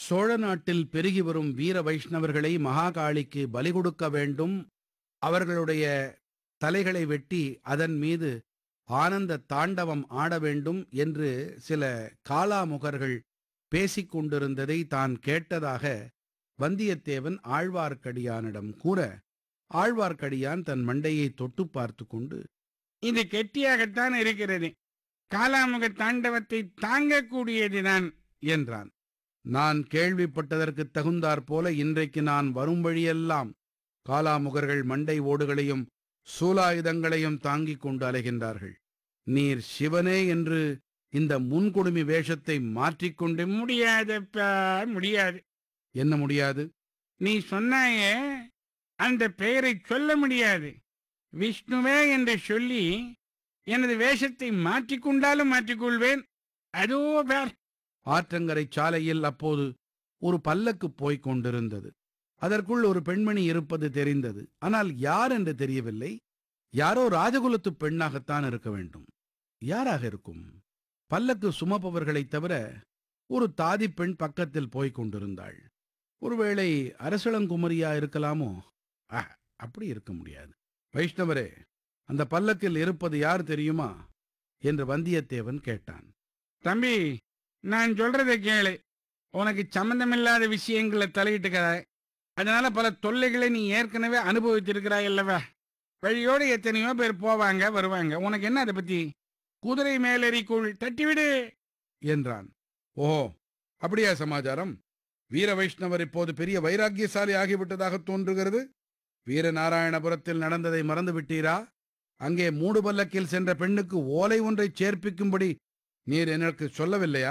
சோழ நாட்டில் பெருகி வரும் வீர வைஷ்ணவர்களை மகாகாளிக்கு பலி கொடுக்க வேண்டும் அவர்களுடைய தலைகளை வெட்டி அதன் மீது ஆனந்த தாண்டவம் ஆட வேண்டும் என்று சில காலாமுகர்கள் பேசிக் கொண்டிருந்ததை தான் கேட்டதாக வந்தியத்தேவன் ஆழ்வார்க்கடியானிடம் கூற ஆழ்வார்க்கடியான் தன் மண்டையை தொட்டு பார்த்து கொண்டு இது கெட்டியாகத்தான் இருக்கிறது காலாமுக தாண்டவத்தை தாங்கக்கூடியதுதான் என்றான் நான் கேள்விப்பட்டதற்குத் தகுந்தாற்போல இன்றைக்கு நான் வரும் வழியெல்லாம் காலாமுகர்கள் மண்டை ஓடுகளையும் சூலாயுதங்களையும் தாங்கிக் கொண்டு அலைகின்றார்கள் நீர் சிவனே என்று இந்த முன்கொடுமி வேஷத்தை மாற்றிக்கொண்டு முடியாதப்பா முடியாது என்ன முடியாது நீ சொன்னாயே அந்த பெயரை சொல்ல முடியாது விஷ்ணுவே என்று சொல்லி எனது வேஷத்தை மாற்றிக்கொண்டாலும் மாற்றிக்கொள்வேன் அதோ பேர் ஆற்றங்கரை சாலையில் அப்போது ஒரு பல்லக்கு போய்க் கொண்டிருந்தது அதற்குள் ஒரு பெண்மணி இருப்பது தெரிந்தது ஆனால் யார் என்று தெரியவில்லை யாரோ ராஜகுலத்து பெண்ணாகத்தான் இருக்க வேண்டும் யாராக இருக்கும் பல்லக்கு சுமப்பவர்களைத் தவிர ஒரு தாதி பெண் பக்கத்தில் போய்க் கொண்டிருந்தாள் ஒருவேளை அரசளங்குமரியா இருக்கலாமோ ஆஹ், அப்படி இருக்க முடியாது வைஷ்ணவரே அந்த பல்லக்கில் இருப்பது யார் தெரியுமா என்று வந்தியத்தேவன் கேட்டான் தம்பி நான் சொல்றதை கேளு உனக்கு சம்பந்தமில்லாத விஷயங்களை தலையிட்டுக்கிறாய் அதனால பல தொல்லைகளை நீ ஏற்கனவே அனுபவித்திருக்கிறாய் அல்லவா வழியோடு எத்தனையோ பேர் போவாங்க வருவாங்க உனக்கு என்ன அதை பத்தி குதிரை மேலேறிக்குள் தட்டிவிடு என்றான் ஓஹோ அப்படியா சமாச்சாரம் வீர வைஷ்ணவர் இப்போது பெரிய வைராக்கியசாலி ஆகிவிட்டதாக தோன்றுகிறது வீரநாராயணபுரத்தில் நடந்ததை மறந்து விட்டீரா அங்கே மூடு பல்லக்கில் சென்ற பெண்ணுக்கு ஓலை ஒன்றை சேர்ப்பிக்கும்படி நீர் எனக்கு சொல்லவில்லையா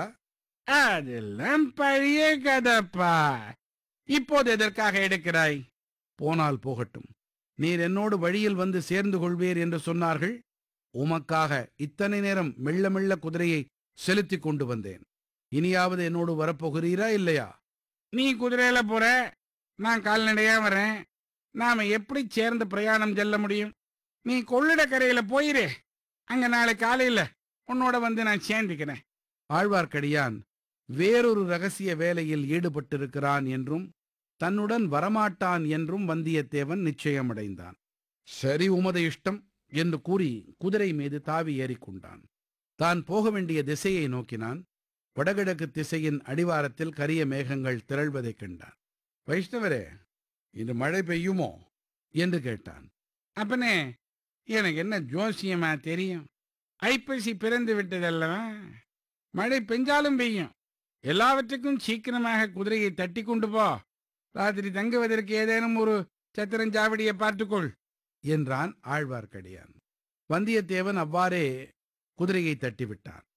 அதெல்லாம் பழைய கதப்பா இப்போது எதற்காக எடுக்கிறாய் போனால் போகட்டும் நீர் என்னோடு வழியில் வந்து சேர்ந்து கொள்வீர் என்று சொன்னார்கள் உமக்காக இத்தனை நேரம் மெல்ல மெல்ல குதிரையை செலுத்திக் கொண்டு வந்தேன் இனியாவது என்னோடு வரப்போகிறீரா இல்லையா நீ குதிரையில போற நான் கால்நடையா வரேன் நாம எப்படி சேர்ந்து பிரயாணம் செல்ல முடியும் நீ கொள்ளிடக்கரையில போயிரு அங்க நாளை காலையில உன்னோட வந்து நான் சேர்ந்துக்கிறேன் ஆழ்வார்க்கடியான் வேறொரு ரகசிய வேலையில் ஈடுபட்டிருக்கிறான் என்றும் தன்னுடன் வரமாட்டான் என்றும் வந்தியத்தேவன் நிச்சயமடைந்தான் சரி உமது இஷ்டம் என்று கூறி குதிரை மீது தாவி ஏறிக்கொண்டான் தான் போக வேண்டிய திசையை நோக்கினான் வடகிழக்கு திசையின் அடிவாரத்தில் கரிய மேகங்கள் திரள்வதைக் கண்டான் வைஷ்ணவரே இன்று மழை பெய்யுமோ என்று கேட்டான் அப்பனே எனக்கு என்ன ஜோசியமா தெரியும் ஐப்பசி பிறந்து விட்டதல்லவா மழை பெஞ்சாலும் பெய்யும் எல்லாவற்றுக்கும் சீக்கிரமாக குதிரையை தட்டி கொண்டு போ ராத்திரி தங்குவதற்கு ஏதேனும் ஒரு சத்திரஞ்சாவடியை பார்த்துக்கொள் என்றான் ஆழ்வார்க்கடியான் வந்தியத்தேவன் அவ்வாறே குதிரையை தட்டிவிட்டான்